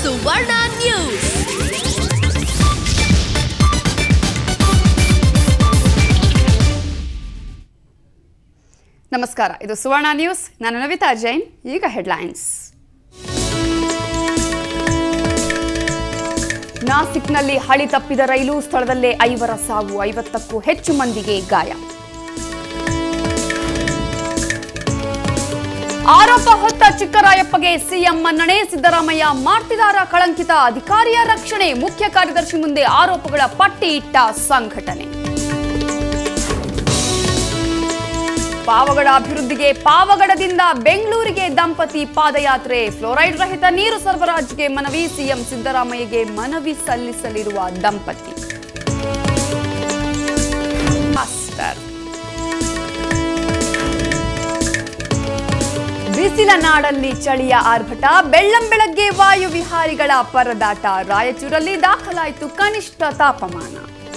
ಸುವರ್ಣ news ನಮಸ್ಕಾರ ಇದು ಸುವರ್ಣ news ನಾನು ನವಿತಾ ಜೈನ್ ಈಗ ಹೆಡ್ಲೈನ್ಸ್ ನಾಸಿಕ್ನಲ್ಲಿ ಹಳಿ ತಪ್ಪಿದ ರೈಲು ಸ್ಥಳದಲ್ಲೇ ಐವರ ಸಾವು ಐವತ್ತಕ್ಕೂ ಹೆಚ್ಚು ಮಂದಿಗೆ ಗಾಯ ಆರೋಪ ಹೊತ್ತ ಚಿಕ್ಕರಾಯಪ್ಪಗೆ ಸಿಎಂ ಮನ್ನಣೆ ಸಿದ್ದರಾಮಯ್ಯ ಮಾಡ್ತಿದಾರ ಕಳಂಕಿತ ಅಧಿಕಾರಿಯ ರಕ್ಷಣೆ ಮುಖ್ಯ ಕಾರ್ಯದರ್ಶಿ ಮುಂದೆ ಆರೋಪಗಳ ಪಟ್ಟಿ ಇಟ್ಟ ಸಂಘಟನೆ ಪಾವಗಡ ಅಭಿವೃದ್ಧಿಗೆ ಪಾವಗಡದಿಂದ ಬೆಂಗಳೂರಿಗೆ ದಂಪತಿ ಪಾದಯಾತ್ರೆ ಫ್ಲೋರೈಡ್ ರಹಿತ ನೀರು ಸರಬರಾಜಿಗೆ ಮನವಿ ಸಿಎಂ ಸಿದ್ದರಾಮಯ್ಯಗೆ ಮನವಿ ಸಲ್ಲಿಸಲಿರುವ ದಂಪತಿ ಮಾಸ್ಟರ್ ಬಿಸಿಲ ನಾಡಲ್ಲಿ ಚಳಿಯ ಆರ್ಭಟ ಬೆಳ್ಳಂ ಬೆಳಗ್ಗೆ ವಾಯು ವಿಹಾರಿಗಳ ಪರದಾಟ ರಾಯಚೂರಲ್ಲಿ ದಾಖಲಾಯಿತು ಕನಿಷ್ಠ ತಾಪಮಾನ